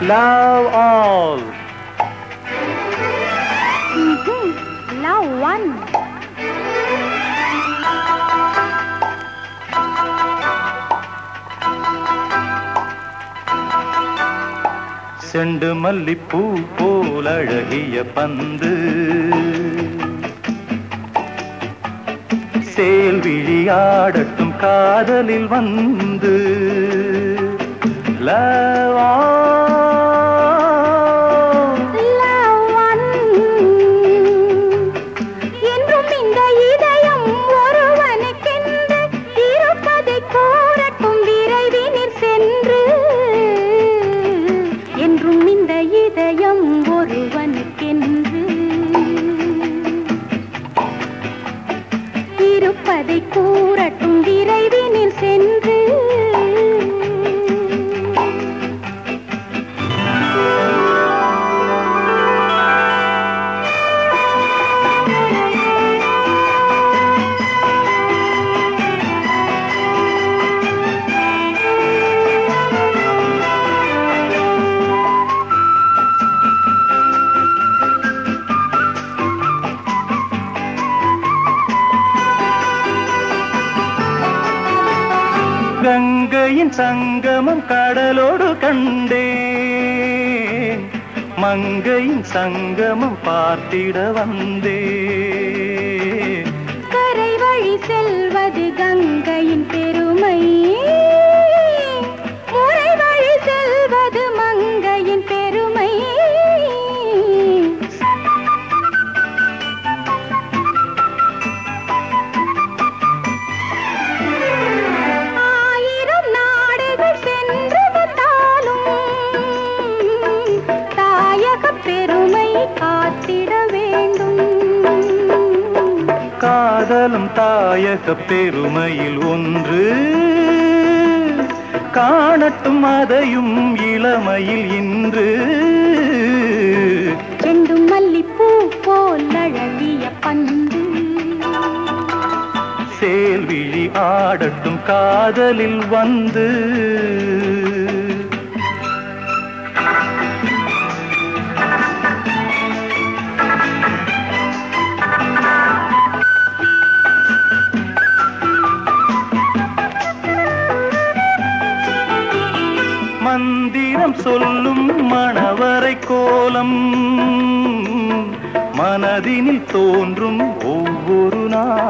love all. Mhm. Love one. செண்டு மல்லிப்பூ போல் அழகிய பந்து சேல் விழியாடட்டும் காதலில் வந்து love all. Love one. என்றும் இந்த இதயம் ஒருவனுக்கென்று இருப்பதை கூறட்டும் விரைவினில் சென்று என்றும் இந்த இதயம் ஒருவனுக்கென்று இருப்பதை கூறட்டும் விரைவினில் சென்று கங்கையின் சங்கமம் கடலோடு கண்டேன் மங்கையின் சங்கமம் பார்த்திட வந்தேன் கரை வழி செல்வது கங்கையின் பெருமை முறை வழி செல்வது மங்கையின் பெருமை ஆயிரம் நாடுகள் சென்று வந்தாலும் தாயகப் பெருமை காத்திட வேண்டும் காதலும் தாயக பெருமையில் ஒன்று காணட்டும் அதையும் இளமையில் இன்று செண்டும் மல்லிப்பூ போல் அழகிய பந்து சேல்விழி ஆடட்டும் காதலில் வந்து மந்திரம் சொல்லும் மணவரை கோலம் மனதினில் தோன்றும் ஒவ்வொரு நாளும்